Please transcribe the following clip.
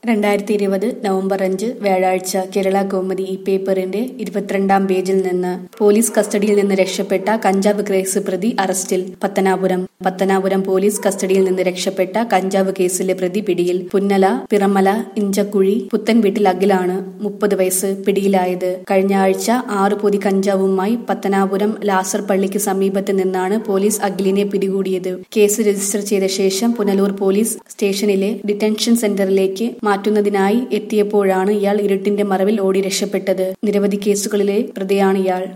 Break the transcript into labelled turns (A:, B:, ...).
A: രണ്ടായിരത്തി ഇരുപത് നവംബർ അഞ്ച് വ്യാഴാഴ്ച കേരള കൗമുദി ഈ പേപ്പറിന്റെ ഇരുപത്തിരണ്ടാം പേജിൽ നിന്ന് പോലീസ് കസ്റ്റഡിയിൽ നിന്ന് രക്ഷപ്പെട്ട കഞ്ചാവ് കേസ് പ്രതി അറസ്റ്റിൽ പത്തനാപുരം പത്തനാപുരം പോലീസ് കസ്റ്റഡിയിൽ നിന്ന് രക്ഷപ്പെട്ട കഞ്ചാവ് കേസിലെ പ്രതി പിടിയിൽ പുന്നല പിറമല ഇഞ്ചക്കുഴി പുത്തൻ വീട്ടിൽ അഖിലാണ് മുപ്പത് വയസ്സ് പിടിയിലായത് കഴിഞ്ഞ ആഴ്ച ആറ് പൊതി കഞ്ചാവുമായി പത്തനാപുരം ലാസർ പള്ളിക്ക് സമീപത്ത് നിന്നാണ് പോലീസ് അഖിലിനെ പിടികൂടിയത് കേസ് രജിസ്റ്റർ ചെയ്ത ശേഷം പുനലൂർ പോലീസ് സ്റ്റേഷനിലെ ഡിറ്റൻഷൻ സെന്ററിലേക്ക് മാറ്റുന്നതിനായി എത്തിയപ്പോഴാണ് ഇയാൾ ഇരുട്ടിന്റെ മറവിൽ ഓടി രക്ഷപ്പെട്ടത് നിരവധി കേസുകളിലെ പ്രതിയാണ് ഇയാൾ